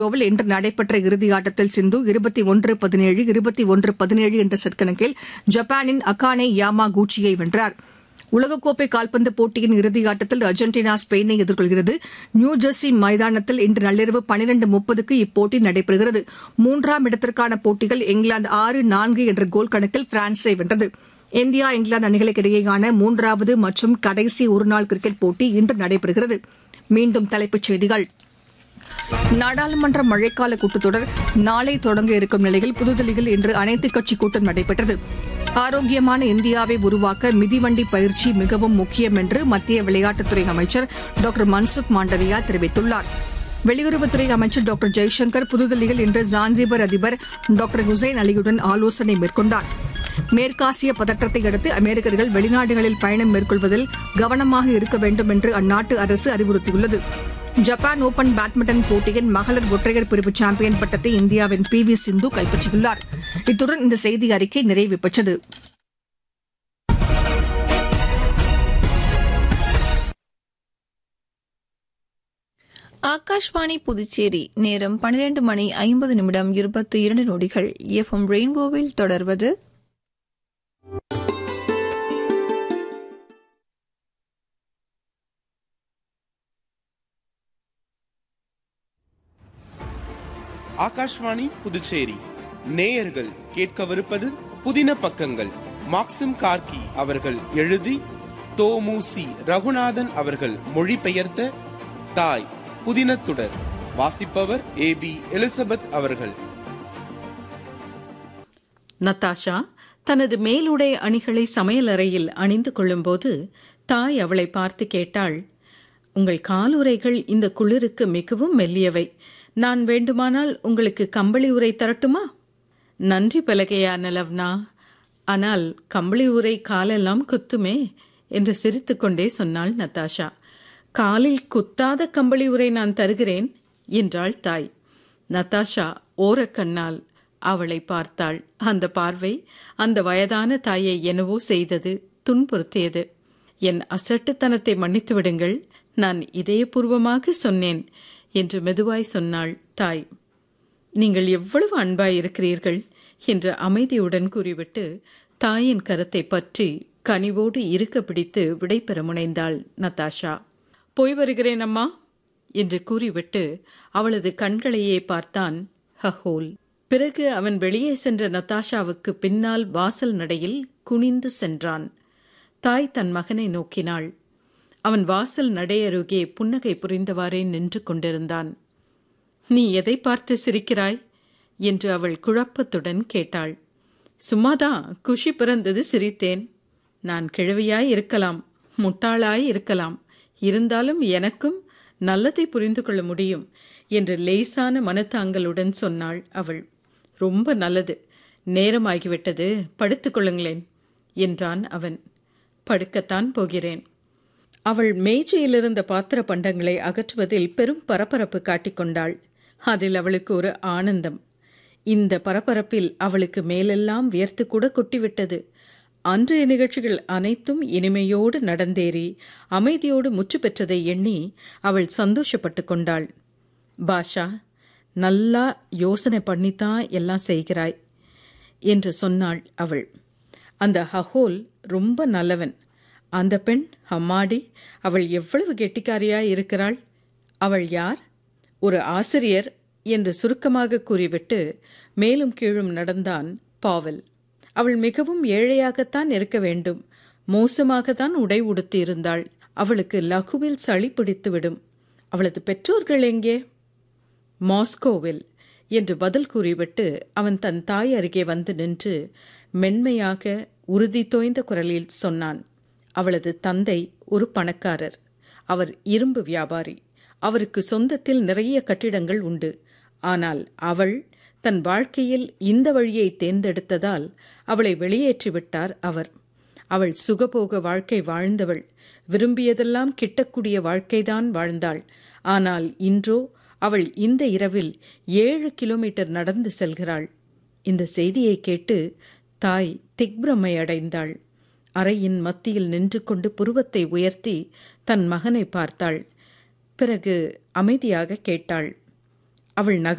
கோவில் இன்று நடைபெற்ற இறுதியாட்டத்தில் சிந்து இருபத்தி ஒன்று பதினேழு இருபத்தி ஒன்று பதினேழு என்ற செட் கணக்கில் ஜப்பானின் அகானே யாமாகூச்சியை வென்றார் உலகக்கோப்பை கால்பந்து போட்டியின் இறுதியாட்டத்தில் அர்ஜென்டினா ஸ்பெயினை எதிர்கொள்கிறது நியூஜெர்சி மைதானத்தில் இன்று நள்ளிரவு பனிரண்டு முப்பதுக்கு இப்போட்டி நடைபெறுகிறது மூன்றாம் இடத்திற்கான போட்டியில் இங்கிலாந்து ஆறு நான்கு என்ற கோல் கணக்கில் பிரான்ஸை வென்றது இந்தியா இங்கிலாந்து அணிகளுக்கு இடையேயான மூன்றாவது மற்றும் கடைசி ஒருநாள் கிரிக்கெட் போட்டி இன்று நடைபெறுகிறது மீண்டும் தலைப்புச் செய்திகள் நாடாளுமன்ற மழைக்கால கூட்டத்தொடர் நாளை தொடங்க இருக்கும் நிலையில் புதுதில்லியில் இன்று அனைத்துக் கட்சி கூட்டம் நடைபெற்றது ஆரோக்கியமான இந்தியாவை உருவாக்க மிதிவண்டி பயிற்சி மிகவும் முக்கியம் என்று மத்திய விளையாட்டுத்துறை அமைச்சர் டாக்டர் மன்சுக் மாண்டவியா தெரிவித்துள்ளார் வெளியுறவுத்துறை அமைச்சர் டாக்டர் ஜெய்சங்கர் புதுதில்லியில் இன்று ஜான்சிபர் அதிபர் டாக்டர் ஹுசைன் அலியுடன் ஆலோசனை மேற்கொண்டார் மேற்காசிய பதற்றத்தை அடுத்து அமெரிக்கர்கள் வெளிநாடுகளில் பயணம் மேற்கொள்வதில் கவனமாக இருக்க வேண்டும் என்று அந்நாட்டு அரசு அறிவுறுத்தியுள்ளது ஜப்பான் ஓபன் பேட்மிண்டன் போட்டியின் மகளிர் ஒற்றையர் பிரிவு சாம்பியன் பட்டத்தை இந்தியாவின் பி வி சிந்து கைப்பற்றியுள்ளார் இத்துடன் இந்த செய்தி அறிக்கை நிறைவு பெற்றது ஆகாஷ்வாணி புதுச்சேரி நேரம் பன்னிரண்டு மணி ஐம்பது நிமிடம் இருபத்தி இரண்டு நொடிகள் எஃப்எம் ரெயின்போவில் தொடர்வது ஆகாஷ்வாணி புதுச்சேரி நேயர்கள் கேட்கவிருப்பது புதின பக்கங்கள் மாக்சிம் கார்கி அவர்கள் எழுதி தோமுசி ரகுநாதன் அவர்கள் மொழிபெயர்த்த தாய் புதினத்துடர் வாசிப்பவர் ஏ பி எலிசபெத் அவர்கள் நத்தாஷா தனது மேலுடை அணிகளை சமையலறையில் அணிந்து கொள்ளும்போது தாய் அவளை பார்த்து கேட்டாள் உங்கள் காலுறைகள் இந்த குளிருக்கு மிகவும் மெல்லியவை நான் வேண்டுமானால் உங்களுக்கு கம்பளி உரை தரட்டுமா நன்றி பலகையா நலவ்னா ஆனால் கம்பளி உரை காலெல்லாம் குத்துமே என்று சிரித்துக்கொண்டே சொன்னாள் நத்தாஷா காலில் குத்தாத கம்பளி உரை நான் தருகிறேன் என்றாள் தாய் நத்தாஷா ஓரக்கண்ணால் அவளை பார்த்தாள் அந்த பார்வை அந்த வயதான தாயை என்னவோ செய்தது துன்புறுத்தியது என் அசட்டுத்தனத்தை மன்னித்து விடுங்கள் நான் இதயபூர்வமாக சொன்னேன் என்று மெதுவாய் சொன்னாள் தாய் நீங்கள் எவ்வளவு அன்பாய் இருக்கிறீர்கள் என்று அமைதியுடன் கூறிவிட்டு தாயின் கரத்தை பற்றி கனிவோடு இருக்க பிடித்து விடைபெற முனைந்தாள் நத்தாஷா போய் வருகிறேன் அம்மா என்று கூறிவிட்டு அவளது கண்களையே பார்த்தான் ஹஹோல் பிறகு அவன் வெளியே சென்ற நத்தாஷாவுக்கு பின்னால் வாசல் நடையில் குனிந்து சென்றான் தாய் தன் மகனை நோக்கினாள் அவன் வாசல் நடையருகே புன்னகை புரிந்தவாறே நின்று கொண்டிருந்தான் நீ எதை பார்த்து சிரிக்கிறாய் என்று அவள் குழப்பத்துடன் கேட்டாள் சும்மாதான் குஷி பிறந்தது சிரித்தேன் நான் கிழவியாய் இருக்கலாம் முட்டாளாய் இருக்கலாம் இருந்தாலும் எனக்கும் நல்லதை புரிந்து கொள்ள முடியும் என்று லேசான மனத்தாங்கலுடன் சொன்னாள் அவள் ரொம்ப நல்லது நேரமாகிவிட்டது படுத்துக்கொள்ளுங்களேன் என்றான் அவன் படுக்கத்தான் போகிறேன் அவள் மேஜையிலிருந்த பாத்திர பண்டங்களை அகற்றுவதில் பெரும் பரபரப்பு காட்டிக்கொண்டாள் அதில் அவளுக்கு ஒரு ஆனந்தம் இந்த பரபரப்பில் அவளுக்கு மேலெல்லாம் வியர்த்து கூட கொட்டிவிட்டது அன்றைய நிகழ்ச்சிகள் அனைத்தும் இனிமையோடு நடந்தேறி அமைதியோடு முற்று பெற்றதை எண்ணி அவள் சந்தோஷப்பட்டு கொண்டாள் பாஷா நல்லா யோசனை பண்ணித்தான் எல்லாம் செய்கிறாய் என்று சொன்னாள் அவள் அந்த ஹஹோல் ரொம்ப நல்லவன் அந்த பெண் அம்மாடி அவள் எவ்வளவு கெட்டிக்காரியாய் இருக்கிறாள் அவள் யார் ஒரு ஆசிரியர் என்று சுருக்கமாக கூறிவிட்டு மேலும் கீழும் நடந்தான் பாவல் அவள் மிகவும் ஏழையாகத்தான் இருக்க வேண்டும் மோசமாகத்தான் உடை உடுத்தி இருந்தாள் அவளுக்கு லகுவில் சளி பிடித்துவிடும் அவளது பெற்றோர்கள் எங்கே மாஸ்கோவில் என்று பதில் கூறிவிட்டு அவன் தன் தாய் அருகே வந்து நின்று மென்மையாக உறுதி தோய்ந்த குரலில் சொன்னான் அவளது தந்தை ஒரு பணக்காரர் அவர் இரும்பு வியாபாரி அவருக்கு சொந்தத்தில் நிறைய கட்டிடங்கள் உண்டு ஆனால் அவள் தன் வாழ்க்கையில் இந்த வழியை தேர்ந்தெடுத்ததால் அவளை வெளியேற்றிவிட்டார் அவர் அவள் சுகபோக வாழ்க்கை வாழ்ந்தவள் விரும்பியதெல்லாம் கிட்டக்கூடிய வாழ்க்கைதான் வாழ்ந்தாள் ஆனால் இன்றோ அவள் இந்த இரவில் ஏழு கிலோமீட்டர் நடந்து செல்கிறாள் இந்த செய்தியை கேட்டு தாய் திக்பிரமை அடைந்தாள் அறையின் மத்தியில் நின்று கொண்டு புருவத்தை உயர்த்தி தன் மகனை பார்த்தாள் பிறகு அமைதியாக கேட்டாள் அவள் நகை